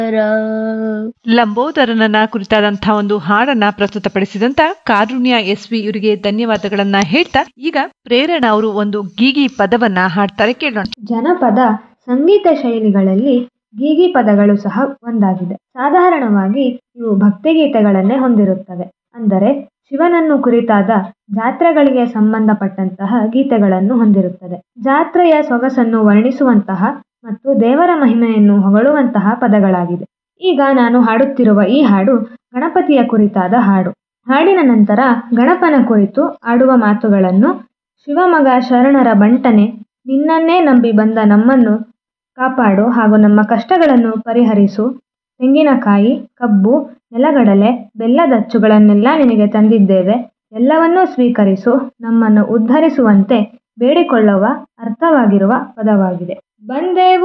ಲಂಬೋದರನನ್ನ ಕುರಿತಾದಂತಹ ಒಂದು ಹಾಡನ್ನ ಪ್ರಸ್ತುತಪಡಿಸಿದಂತ ಕಾರುಣ್ಯ S V ಇವರಿಗೆ ಧನ್ಯವಾದಗಳನ್ನ ಹೇಳ್ತಾ ಈಗ ಪ್ರೇರಣಾ ಅವರು ಒಂದು ಗೀಗಿ ಪದವನ್ನ ಹಾಡ್ತಾರೆ ಕೇಳೋಣ ಜನಪದ ಸಂಗೀತ ಶೈಲಿಗಳಲ್ಲಿ ಗೀಗಿ ಪದಗಳು ಸಹ ಒಂದಾಗಿದೆ ಸಾಧಾರಣವಾಗಿ ಇವು ಭಕ್ತಿಗೀತೆಗಳನ್ನೇ ಹೊಂದಿರುತ್ತವೆ ಅಂದರೆ ಶಿವನನ್ನು ಕುರಿತಾದ ಜಾತ್ರೆಗಳಿಗೆ ಸಂಬಂಧಪಟ್ಟಂತಹ ಗೀತೆಗಳನ್ನು ಹೊಂದಿರುತ್ತದೆ ಜಾತ್ರೆಯ ಸೊಗಸನ್ನು ವರ್ಣಿಸುವಂತಹ ಮತ್ತು ದೇವರ ಮಹಿಮೆಯನ್ನು ಹೊಗಳುವಂತಹ ಪದಗಳಾಗಿದೆ ಈಗ ನಾನು ಹಾಡುತ್ತಿರುವ ಈ ಹಾಡು ಗಣಪತಿಯ ಕುರಿತಾದ ಹಾಡು ಹಾಡಿನ ನಂತರ ಗಣಪನ ಕುರಿತು ಆಡುವ ಮಾತುಗಳನ್ನು ಶಿವಮಗ ಶರಣರ ಬಂಟನೆ ನಿನ್ನನ್ನೇ ನಂಬಿ ಬಂದ ನಮ್ಮನ್ನು ಕಾಪಾಡು ಹಾಗೂ ನಮ್ಮ ಕಷ್ಟಗಳನ್ನು ಪರಿಹರಿಸು ತೆಂಗಿನಕಾಯಿ ಕಬ್ಬು ನೆಲಗಡಲೆ ಬೆಲ್ಲದಚ್ಚುಗಳನ್ನೆಲ್ಲ ನಿನಗೆ ತಂದಿದ್ದೇವೆ ಎಲ್ಲವನ್ನೂ ಸ್ವೀಕರಿಸು ನಮ್ಮನ್ನು ಉದ್ಧರಿಸುವಂತೆ ಬೇಡಿಕೊಳ್ಳುವ ಅರ್ಥವಾಗಿರುವ ಪದವಾಗಿದೆ ಬಂದೆವು